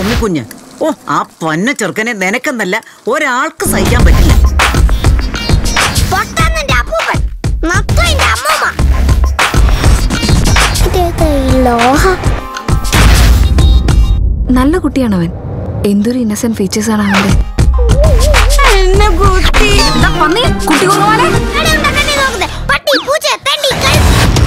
തൊമ്മിക്കുഞ്ഞ് ഓ ആ പന്ന ചെറുക്കനെ നിനക്കെന്നല്ല ഒരാൾക്ക് സഹിക്കാൻ പറ്റില്ല പൊട്ടന്നിന്റെ അപ്പൂപ്പൻ നത്തുവിന്റെ അമ്മൂമ്മ ഇതേതാ ഈ ലോഹ നല്ല കുട്ടിയാണവൻ എന്തൊരു ഇന്നസെന്റ് ഫീച്ചേഴ്സ് ആണ് അവന്റെ എന്നെ കുട്ടി എന്താ പന്നി കുട്ടി കുറവാലേ എടെ ഉണ്ടാക്കട്ടെ നോക്കുന്നെ. പട്ടി പൂച്ച തെണ്ടി കഴുത.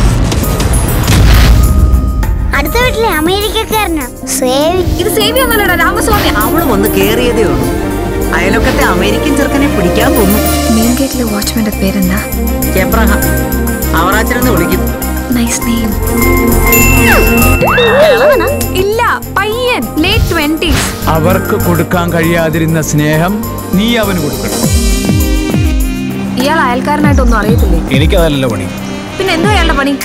അടുത്ത വീട്ടിലെ അമേരിക്കക്കാരനാ സേവി ഇത് സേവി ഒന്നല്ലടാ രാമസ്വാമി അവള് വന്ന് കേറിയതേ ഉള്ളൂ അയലൊക്കത്തെ അമേരിക്കൻ ചെറുക്കനെ പിടിക്കാൻ തോന്നും മെയിൻ ഗേറ്റിലെ വാച്ച്മാന്റെ പേരെന്താ എബ്രഹാം അവറാച്ചനെന്ന് വിളിക്കും നൈസ് നെയിം ഇല്ല പയ്യൻ ലേറ്റ് ട്വന്റീസ് അവർക്ക് കൊടുക്കാൻ കഴിയാതിരുന്ന സ്നേഹം നീ അവന് കൊടുക്കണം ഇയാൾ അയൽക്കാരനായിട്ടൊന്നും അറിയത്തില്ലേ എനിക്കതല്ല പണി പിന്നെ എന്തോ അയാളുടെ പണി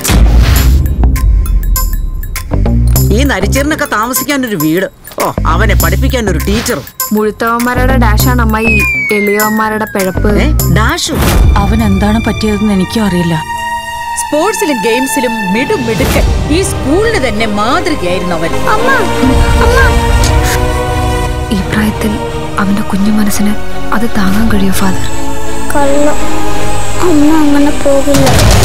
ഈ നരിച്ചേറിനൊക്കെ താമസിക്കാൻ ഒരു വീട് ഓ അവനെ പഠിപ്പിക്കാൻ ഒരു ടീച്ചറും മുഴുത്തവന്മാരുടെ ഡാഷാണ് അമ്മായി എളിയവന്മാരുടെ പിഴപ്പ് ഏ ഡാഷു അവൻ എന്താണ് പറ്റിയതെന്ന് എനിക്കും അറിയില്ല സ്പോർട്സിലും ഗെയിംസിലും മിടും മിടുക്കൻ ഈ സ്കൂളിന് തന്നെ മാതൃകയായിരുന്നു അവൻ അമ്മ അമ്മ ഈ പ്രായത്തിൽ അവന്റെ കുഞ്ഞു മനസ്സിന് അത് താങ്ങാൻ കഴിയോ ഫാദർ കള്ള അമ്മ അങ്ങനെ പോകില്ല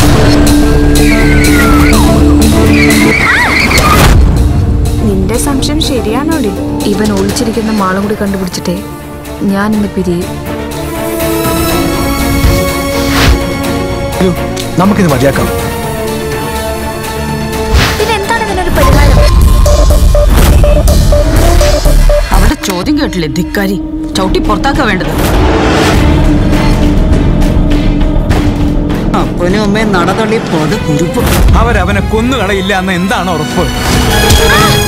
നിന്റെ സംശയം ശരിയാണോടി ഇവൻ ഒളിച്ചിരിക്കുന്ന മാളും കൂടി കണ്ടുപിടിച്ചിട്ടേ ഞാൻ ഇന്ന് പിരിയും നമുക്കിത് മതിയാക്കാം പിന്നെന്താണ് ഇതിനൊരു പരിഹാരം അവരുടെ ചോദ്യം കേട്ടില്ലേ ധിക്കാരി ചവിട്ടി പുറത്താക്ക വേണ്ടത് അപ്പനും അമ്മയും നടതള്ളി പൊത് കുരുപ്പ് അവരവനെ കൊന്നുകളയില്ല എന്ന് എന്താണ് ഉറപ്പ് ആ!